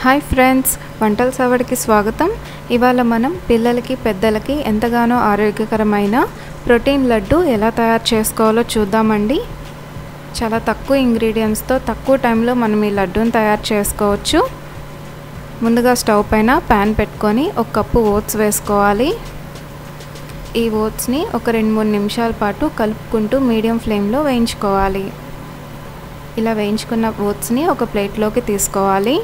hi friends వంటల సవడికి స్వాగతం ఇవాళ మనం పిల్లలకి పెద్దలకి ఎంతగానో ఆరోగ్యకరమైన ప్రోటీన్ లడ్డు ఎలా తయారు చేసుకోవాలో చూద్దామండి చాలా తక్కువ ఇంగ్రీడియంట్స్తో తక్కువ టైంలో మనం ఈ లడ్డూని తయారు చేసుకోవచ్చు ముందుగా స్టవ్ పైన ప్యాన్ పెట్టుకొని ఒక కప్పు ఓట్స్ వేసుకోవాలి ఈ ఓట్స్ని ఒక రెండు మూడు నిమిషాల పాటు కలుపుకుంటూ మీడియం ఫ్లేమ్లో వేయించుకోవాలి ఇలా వేయించుకున్న ఓట్స్ని ఒక ప్లేట్లోకి తీసుకోవాలి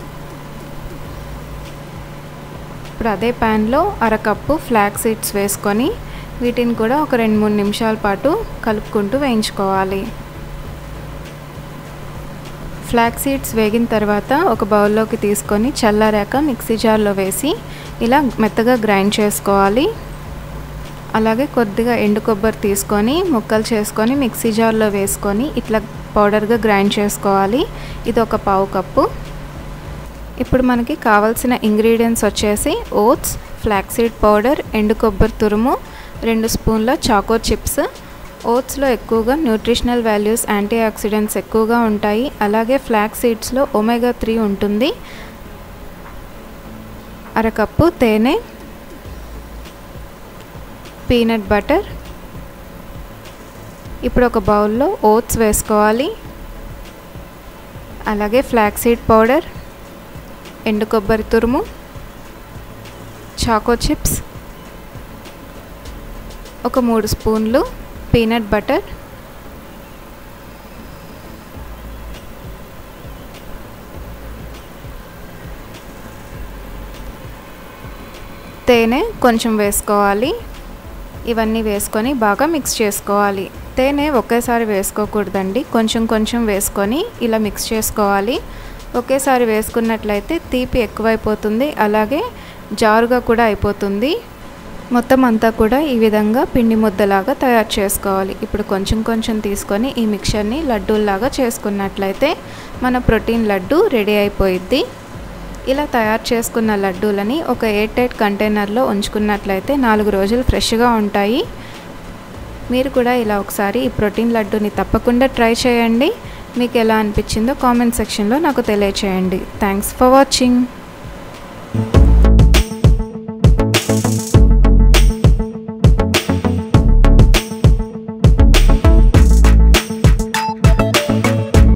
ఇప్పుడు అదే ప్యాన్లో అరకప్పు ఫ్లాక్ సీడ్స్ వేసుకొని వీటిని కూడా ఒక రెండు మూడు నిమిషాల పాటు కలుపుకుంటూ వేయించుకోవాలి ఫ్లాక్ సీడ్స్ వేగిన తర్వాత ఒక బౌల్లోకి తీసుకొని చల్లారాక మిక్సీ జార్లో వేసి ఇలా మెత్తగా గ్రైండ్ చేసుకోవాలి అలాగే కొద్దిగా ఎండు కొబ్బరి తీసుకొని ముక్కలు చేసుకొని మిక్సీ జార్లో వేసుకొని ఇట్లా పౌడర్గా గ్రైండ్ చేసుకోవాలి ఇది ఒక పావు కప్పు ఇప్పుడు మనకి కావాల్సిన ఇంగ్రీడియంట్స్ వచ్చేసి ఓట్స్ ఫ్లాక్సీడ్ పౌడర్ ఎండు కొబ్బరి తురుము రెండు స్పూన్ల చాకో చిప్స్ ఓట్స్లో ఎక్కువగా న్యూట్రిషనల్ వాల్యూస్ యాంటీ ఆక్సిడెంట్స్ ఎక్కువగా ఉంటాయి అలాగే ఫ్లాక్ సీడ్స్లో ఒమేగా త్రీ ఉంటుంది అరకప్పు తేనె పీనట్ బటర్ ఇప్పుడు ఒక బౌల్లో ఓట్స్ వేసుకోవాలి అలాగే ఫ్లాక్ సీడ్ పౌడర్ ఎండు కొబ్బరి తురుము చాకో చిప్స్ ఒక మూడు స్పూన్లు పీనట్ బటర్ తేనె కొంచెం వేసుకోవాలి ఇవన్నీ వేసుకొని బాగా మిక్స్ చేసుకోవాలి తేనె ఒకేసారి వేసుకోకూడదండి కొంచెం కొంచెం వేసుకొని ఇలా మిక్స్ చేసుకోవాలి ఒకేసారి వేసుకున్నట్లయితే తీపి ఎక్కువైపోతుంది అలాగే జారుగా కూడా అయిపోతుంది మొత్తం అంతా కూడా ఈ విధంగా పిండి ముద్దలాగా తయారు చేసుకోవాలి ఇప్పుడు కొంచెం కొంచెం తీసుకొని ఈ మిక్చర్ని లడ్డూల్లాగా చేసుకున్నట్లయితే మన ప్రోటీన్ లడ్డు రెడీ అయిపోయిద్ది ఇలా తయారు చేసుకున్న లడ్డూలని ఒక ఎయిర్ టైట్ కంటైనర్లో ఉంచుకున్నట్లయితే నాలుగు రోజులు ఫ్రెష్గా ఉంటాయి మీరు కూడా ఇలా ఒకసారి ఈ ప్రోటీన్ లడ్డూని తప్పకుండా ట్రై చేయండి మీకు ఎలా అనిపించిందో కామెంట్ సెక్షన్లో నాకు తెలియచేయండి థ్యాంక్స్ ఫర్ వాచింగ్